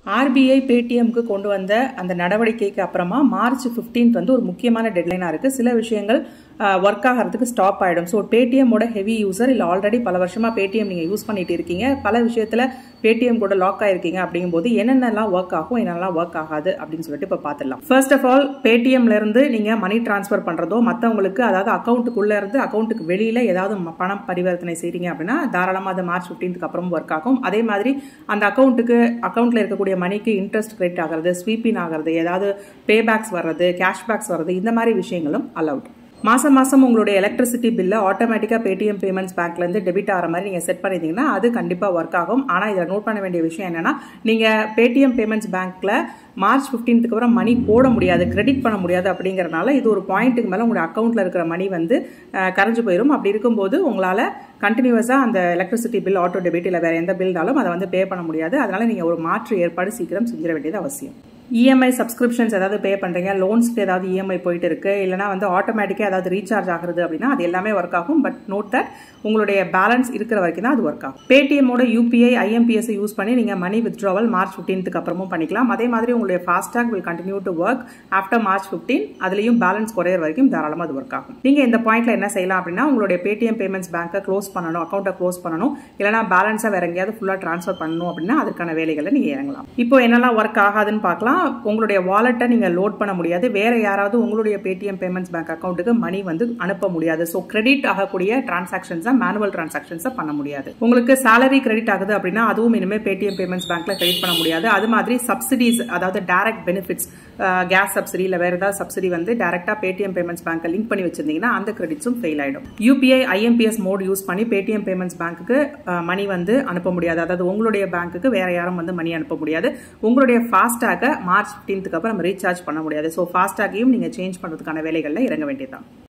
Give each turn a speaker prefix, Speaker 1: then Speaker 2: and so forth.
Speaker 1: RBI பேடிஎம்க்கு கொண்டு வந்த அந்த நடவடிக்கைக்கு அப்புறமா மார்ச் 15th வந்து ஒரு முக்கியமான டெட்லைனாக இருக்குது சில விஷயங்கள் ஒர்க் ஆகிறதுக்கு ஸ்டாப் ஆகிடும் ஸோ பேடிஎம்மோட ஹெவி யூசர் இல்லை ஆல்ரெடி பல வருஷமாக பேடிஎம் நீங்கள் யூஸ் பண்ணிட்டு இருக்கீங்க பல விஷயத்தில் பேடிஎம் கூட லாக் ஆயிருக்கீங்க அப்படிங்கும்போது என்னென்னலாம் ஒர்க் ஆகும் என்னென்னலாம் ஒர்க் ஆகாது அப்படின்னு சொல்லிட்டு இப்போ பார்த்துடலாம் ஃபர்ஸ்ட் ஆஃப் ஆல் பேடிஎம்ல இருந்து நீங்கள் மணி டிரான்ஸ்ஃபர் பண்ணுறதோ மற்றவங்களுக்கு அதாவது அக்கௌண்ட்டுக்குள்ளே இருந்து அக்கௌண்ட்டுக்கு வெளியில் ஏதாவது ம- பணம் பரிவர்த்தனை செய்றீங்க அப்படின்னா தாராளமாக அது மார்ச் 15th அப்புறம் ஒர்க் ஆகும் அதே மாதிரி அந்த அக்கௌண்ட்டுக்கு அக்கௌண்ட்டில் இருக்கக்கூடிய மணிக்கு இன்ட்ரெஸ்ட் கிரெடிட் ஆகிறது ஸ்வீப்பின் ஆகிறது ஏதாவது பேபேக்ஸ் வர்றது கேஷ்பேக்ஸ் வர்றது இந்த மாதிரி விஷயங்களும் அலவுட் மாசம் மாசம் உங்களுடைய எலக்ட்ரிசிட்டி பில்லை ஆட்டோமேட்டிக்கா பேடிஎம் பேமெண்ட்ஸ் பேங்க்ல இருந்து டெபிட் ஆகிற மாதிரி நீங்க செட் பண்ணிருந்தீங்கன்னா அது கண்டிப்பா ஒர்க் ஆகும் ஆனா இதில் நோட் பண்ண வேண்டிய விஷயம் என்னன்னா நீங்க பேடிஎம் பேமெண்ட்ஸ் பேங்க்ல மார்ச் 15th அப்புறம் மணி போட முடியாது கிரெடிட் பண்ண முடியாது அப்படிங்கறனால இது ஒரு பாயிண்ட்டுக்கு மேல உங்களுடைய அக்கௌண்ட்ல இருக்கிற மணி வந்து அஹ், கரைஞ்சு போயிடும் அப்படி இருக்கும்போது உங்களால கண்டினியூஸா அந்த எலக்ட்ரிசிட்டி பில் ஆட்டோ டெபிட் இல்ல வேற எந்த பில்னாலும் அதை வந்து பே பண்ண முடியாது அதனால நீங்க ஒரு மாற்று ஏற்பாடு சீக்கிரம் செஞ்சிட வேண்டியது அவசியம் இஎம்ஐ சப்ஸ்கிரிப்ஷன்ஸ் ஏதாவது பே பண்றீங்க லோன்ஸ்க்கு ஏதாவது இஎம்ஐ போயிட்டு இருக்கு இல்லைனா வந்து ஆட்டோமேட்டிக்காக ஏதாவது ரீசார்ஜ் ஆகுறது அப்படின்னா அது எல்லாமே ஒர்க் ஆகும் பட் நோட் தட் உங்களுடைய பேலன்ஸ் இருக்கிற வரைக்கும் தான் அது ஒர்க் ஆகும் பேடிஎம்மோட யூபிஐ ஐஎம்பிஎஸ் யூஸ் பண்ணி நீங்க மணி வித்ட்ராவல் மார்ச் 15th அப்புறமும் பண்ணிக்கலாம் அதே மாதிரி உங்களுடைய FASTag will continue to work after March 15 அதுலயும் பேலன்ஸ் குறையிற வரைக்கும் தாராளமாக அது ஒர்க் ஆகும் நீங்க இந்த பாயிண்ட்ல என்ன செய்யலாம் அப்படின்னா உங்களுடைய பேடிஎம் பேமெண்ட்ஸ் பேங்கை க்ளோஸ் பண்ணணும் அக்கௌண்ட்டை க்ளோஸ் பண்ணணும் இல்லைனா பேலன்ஸை வேற எங்கேயாவது ஃபுல்லா ட்ரான்ஸ்ஃபர் பண்ணணும் அப்படின்னா அதுக்கான வேலைகளை நீங்க இறங்கலாம் இப்போ என்னெல்லாம் ஒர்க் ஆகாதுன்னு பார்க்கலாம் உங்களுடைய வாலெட்டை நீங்க லோட் பண்ண முடியாது வேற யாராவது உங்களுடைய பேடிஎம் பேமெண்ட்ஸ் பேங்க் அக்கௌண்ட்டுக்கு மணி வந்து அனுப்ப முடியாது ஸோ கிரெடிட் ஆகக்கூடிய டிரான்சாக்ஷன்ஸை மேனுவல் டிரான்சாக்ஷன்ஸை பண்ண முடியாது உங்களுக்கு salary கிரெடிட் ஆகுது அப்படின்னா அதுவும் இனிமே பேடிஎம் பேமெண்ட்ஸ் பேங்க்ல கிரெடிட் பண்ண முடியாது அது மாதிரி சப்சிடிஸ் அதாவது டைரக்ட் பெனிஃபிட்ஸ் கேஸ் சப்சிடி இல்ல வேற ஏதாவது சப்சிடி வந்து டைரக்டா பேடிஎம் பேமெண்ட்ஸ் பேங்க் லிங்க் பண்ணி வச்சிருந்தீங்கன்னா அந்த கிரெடிட்ஸும் ஃபெயில் ஆயிடும் யூபிஐ ஐஎம்பிஎஸ் மோட் யூஸ் பண்ணி பேடிஎம் பேமெண்ட்ஸ் பேங்க்குக்கு மணி வந்து அனுப்ப முடியாது அதாவது உங்களுடைய பேங்க்குக்கு வேற யாரும் வந்து மணி அனுப்ப முடியாது உங்களுடைய ஃபாஸ்டாக மார்ச் 15th அப்புறம் ரீசார்ஜ் பண்ண முடியாது ஸோ ஃபாஸ்டாகையும் நீங்க சேஞ்ச் பண்றதுக்கான வேலைகள்ல இறங்க வேண்டியதுதான்